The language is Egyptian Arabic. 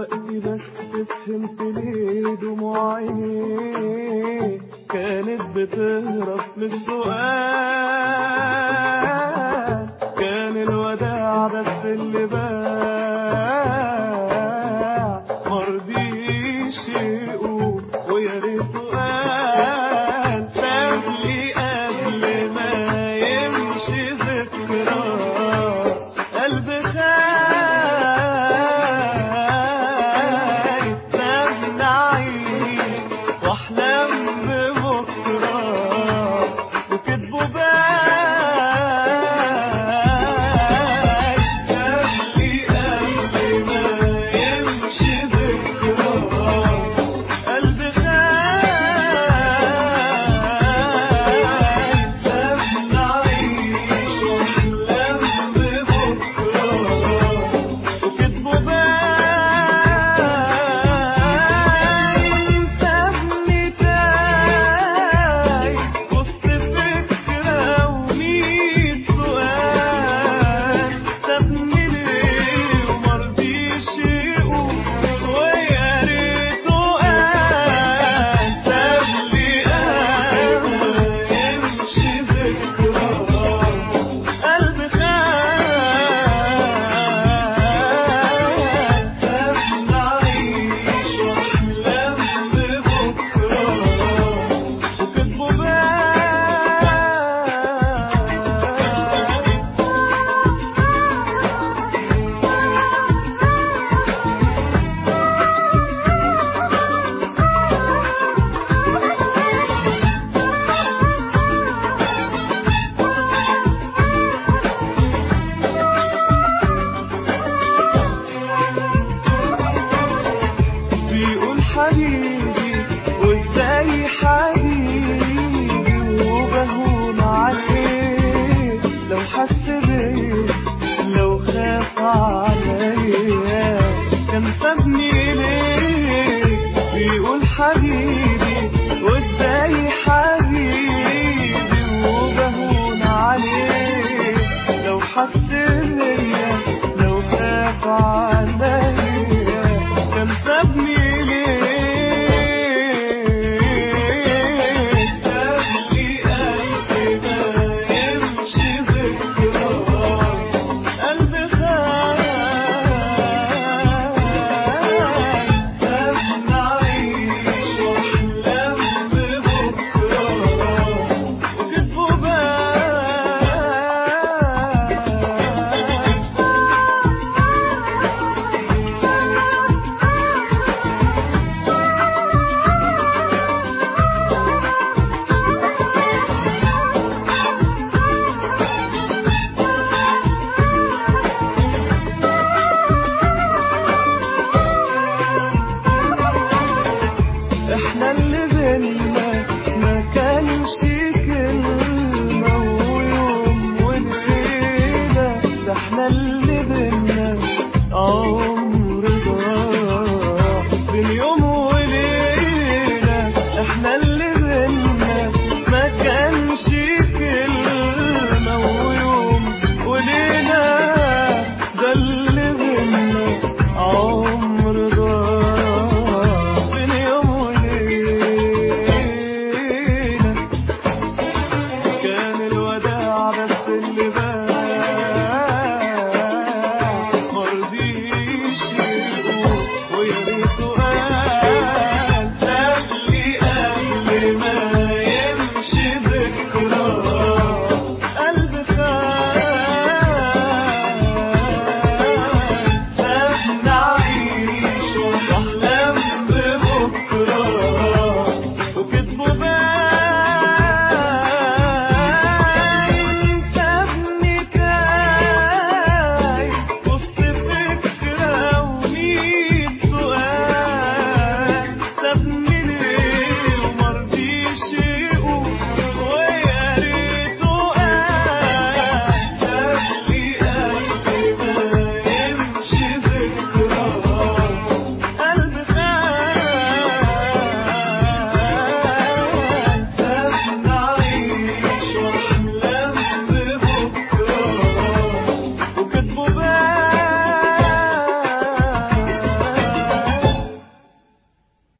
دلوقتي بس فهمت ليه دموع عينيه كانت بتهرب من السؤال كان الوداع بس اللي باع مرضيش يقول ويا ريته قال ساب لي قبل ما يمشي ذكرى قلب خايف سابني أعيش واحلم ببكرة وكتبه باين ساب لي قبل ما يمشي ذكرى قلب خايف سابني أعيش واحلم ببكرة وكتبه باين سابني تايه وسط فكرة وميت سؤال سابني ليه ومرضيش يقول ويا ريته قال سابلي قبل يمشي ذكرى قلب خايف سابني أعيش وأحلم ببكرة وكتبه باين بيقول حبيبي وازاي حبيبي وبهون عليه لو حس بيا لو خاف عليا كان سابني ليه بيقول حبيبي وازاي حبيبي وبهون عليه لو حس بيا لو خاف عليا كان سابني ليه